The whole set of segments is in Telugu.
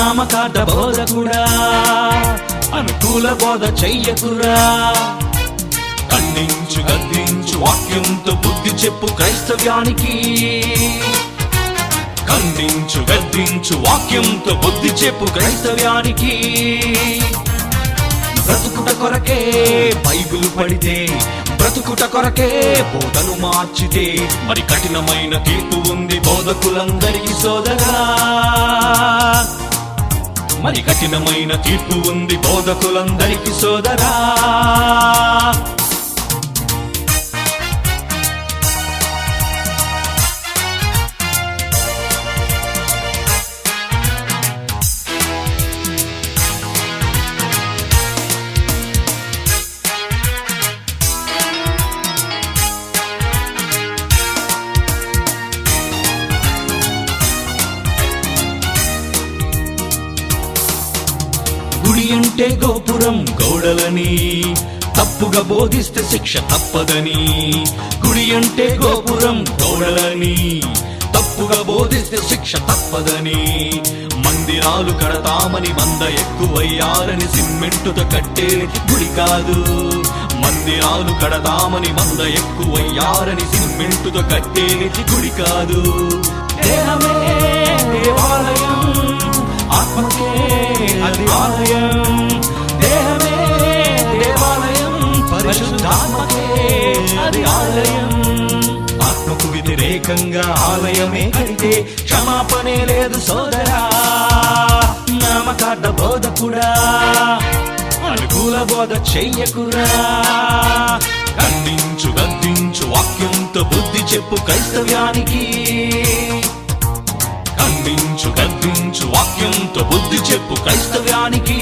నామకాట బోధకుడా అనుకూల బోధ చెయ్యకురా ఖండించు గద్దించు వాక్యంతో బుద్ధి చెప్పు క్రైస్తవ్యానికి ఖండించు గద్దించు వాక్యంతో బుద్ధి చెప్పు క్రైస్తవ్యానికి బ్రతుకుట కొరకే బైబిల్ పడితే బ్రతుకుట కొరకే బోధను మార్చితే మరి కఠినమైన తీర్పు ఉంది బోధకులందరికీ సోదరా మరి కఠినమైన తీర్పు ఉంది బోధకులందరికీ సోదరా గుడి అంటే గోపురం గోడలని తప్పుగా బోధిస్తే శిక్ష తప్పదని గుడి అంటే గోపురం గోడలని తప్పుగా బోధిస్తే శిక్ష తప్పదని మందిరాలు కడతామని మంద ఎక్కువయ్యారని సిమెంటుతో కట్టే గుడి కాదు మందిరాలు కడదామని మంద ఎక్కువయ్యారని సిమెంటుతో కట్టే గుడి కాదు దేహమే దేవాలయం ఆత్మకే అది ఆలయం దేహమే దేవాలయం పరిశుద్ధాత్మకే అది ఆలయం ఆత్మకు వ్యతిరేకంగా ఆలయమే కడితే క్షమాపణే లేదు సోదరా నామకాట బోధకుడా అనుకూల బోధ చెయ్యకురా ఖండించు గద్దించు వాక్యంతో బుద్ధి చెప్పు క్రైస్తవ్యానికి ఖండించు గద్దించు వాక్యంతో బుద్ధి చెప్పు క్రైస్తవ్యానికి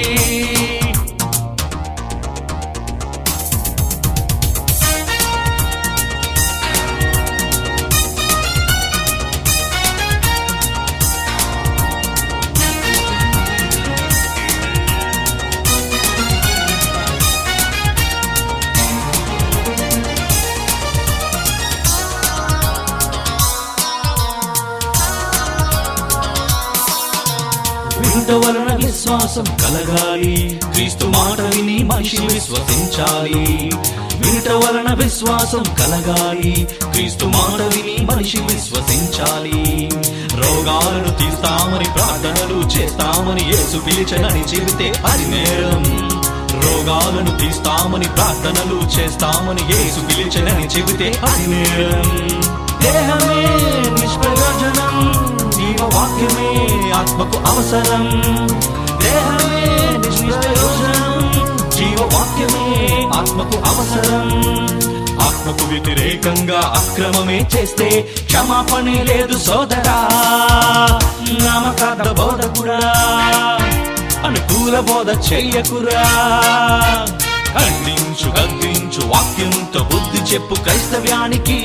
వినుట వలన విశ్వాసం కలగాలి క్రీస్తు మాట విని మనిషి విశ్వసించాలి వినుట వలన విశ్వాసం కలగాలి క్రీస్తు మాట విని మనిషి విశ్వసించాలి రోగాలను తీస్తామని ప్రార్థనలు చేస్తామని యేసు పిలిచనని చెబితే అది నేరం రోగాలను తీస్తామని ప్రార్థనలు చేస్తామని యేసు పిలిచనని చెబితే అది నేరం దేహమే నిష్ప్రయోజనం జీవవాక్యమే ఆత్మకు అవసరం దేహమే నిష్ప్రయోజనం జీవవాక్యమే ఆత్మకు అవసరం ఆత్మకు వ్యతిరేకంగా అక్రమమే చేస్తే క్షమాపణే లేదు సోదరా నామకార్థ బోధకుడా అనుకూల బోధ చెయ్యకురా ఖండించు గద్దించు వాక్యంతో బుద్ధి చెప్పు క్రైస్తవ్యానికి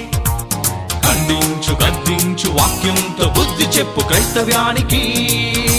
ఖండించు గద్దించు వాక్యంతో బుద్ధి చెప్పు క్రైస్తవ్యానికి